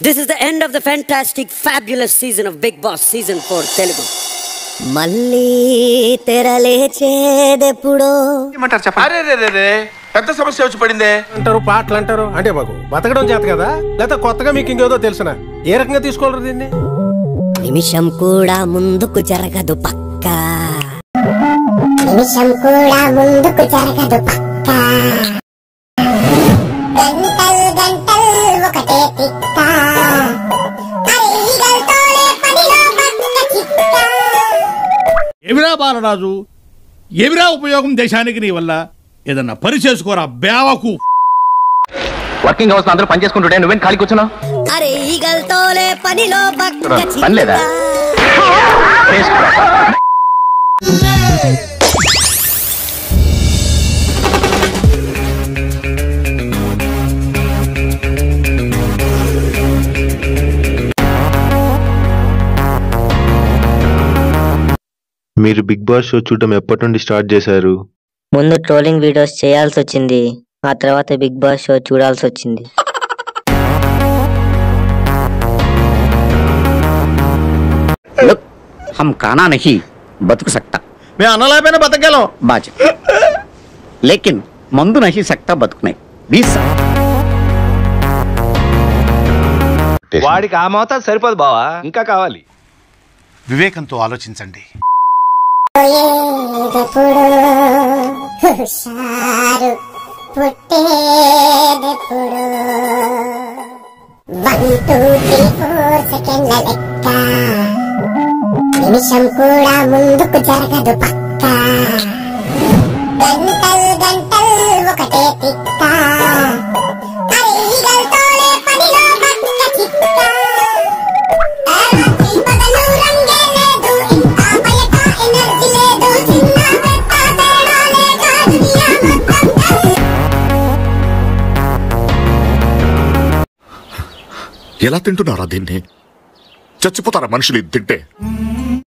This is the end of the fantastic, fabulous season of Big Boss Season 4 Telugu. మళ్ళీ తెరలేచేదెప్పుడో ఏమంటారు చెప్పండి అరే రే రే రే పెద్ద సమస్య వచ్చి పడిందే అంటారు పాటలు అంటారు అంటే మాకు బతకడం చేత కదా లేకపోతే కొత్తగా మీకు ఇంకేదో తెలుసునా ఏ రకంగా తీసుకోవాలి దీన్ని నిమిషం కూడా ముందుకు జరగదు పక్క నిమిషం కూడా ముందుకు జరగదు పక్క గంటలు గంటలు ఒకటే తిక్క అరే ఈగలతోనే పనిలో పక్క చిక్క ఏమిరా బాలరాజు ఏమిరా ఉపయోగం దేశానికి నీ వల్ల ఏదన్నా పని చేసుకోరా బేవకు వర్కింగ్ అవర్స్ అందరూ పని చేసుకుంటుంటే నువ్వేం ఖాళీ కూర్చున్నావు అరే ఈగలతోలే పనిలో పక్క పని లేదా? మీరు బిగ్ బాస్ షో చూడటం ఎప్పటి నుండి స్టార్ట్ చేశారు ముందు ట్రోలింగ్ వీడియోస్ చేయాల్సి వచ్చింది ఆ తర్వాత బిగ్ బాస్ షో చూడాల్సి వచ్చింది हम खाना नहीं बतक सकता మేము అన్నలేకపోయినా బతకగలం बाज लेकिन मंदु नहीं सकता बतक नहीं बीस వాడికి ఆ మోతాదు సరిపోదు బావా ఇంకా కావాలి వివేకంతో ఆలోచించండి పోయేదెప్పుడు హుషారు పుట్టేదెప్పుడు వన్ టూ త్రీ ఫోర్ సెకండ్ల లెక్క నిమిషం కూడా ముందుకు జరగదు పక్క గంటలు గంటలు ఒకటే తిక్క అరే ఈగలతోనే పనిలో పక్క చిక్క రాత్రి పగలు రంగే లేదు ఇంకా బయట ఎనర్జీ లేదు చిన్న పెద్ద తేడాలే కాదు దునియా మొత్తం ఎలా తింటున్నారా దీన్ని చచ్చిపోతారా మనుషులు ఇది తింటే